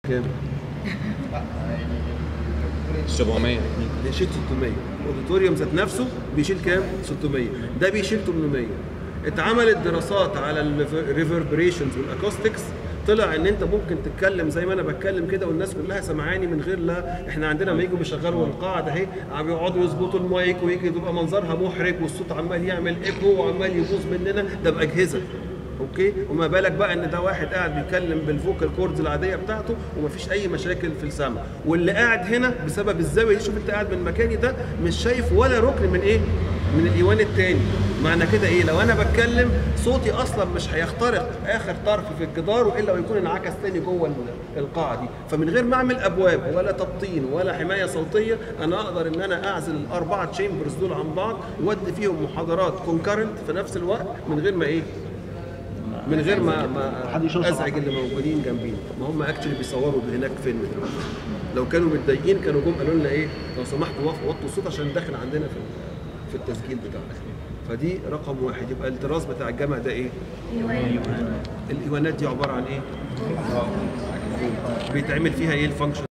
كام؟ 700 بيشيل 600 الاوديتوريوم ذات نفسه بيشيل كام 600 ده بيشيل 800 اتعملت دراسات على الريفربريشنز والاكوستكس طلع ان انت ممكن تتكلم زي ما انا بتكلم كده والناس كلها سمعاني من غير لا احنا عندنا لما يجوا بيشغلوا القاعده اهي عم يقعدوا يظبطوا المايك ويجي تبقى منظرها محرج والصوت عمال يعمل ايكو وعمال يبوظ مننا ده باجهزه اوكي وما بالك بقى ان ده واحد قاعد بيتكلم بالفوكال كوردز العاديه بتاعته ومفيش اي مشاكل في السمع واللي قاعد هنا بسبب الزاويه دي شوف انت قاعد من مكاني ده مش شايف ولا ركن من ايه من الايوان التاني معنى كده ايه لو انا بتكلم صوتي اصلا مش هيخترق اخر طرف في الجدار والا ويكون انعكس تاني جوه ال- القاعه دي فمن غير ما اعمل ابواب ولا تبطين ولا حمايه صوتيه انا اقدر ان انا اعزل الاربعه تشامبرز دول عن بعض وادي فيهم محاضرات كونكرنت في نفس الوقت من غير ما ايه من غير ما ما حد يشوف ازعج اللي موجودين جنبينا ما هم اكشلي بيصوروا هناك فيلم دلوقتي لو كانوا متضايقين كانوا جم قالوا لنا ايه لو سمحتوا وقفوا وطوا الصوت عشان داخل عندنا في في التسجيل بتاعنا فدي رقم واحد يبقى الطراز بتاع الجامع ده ايه؟ الايوانات دي عباره عن ايه؟ بيتعمل فيها ايه الفانكشن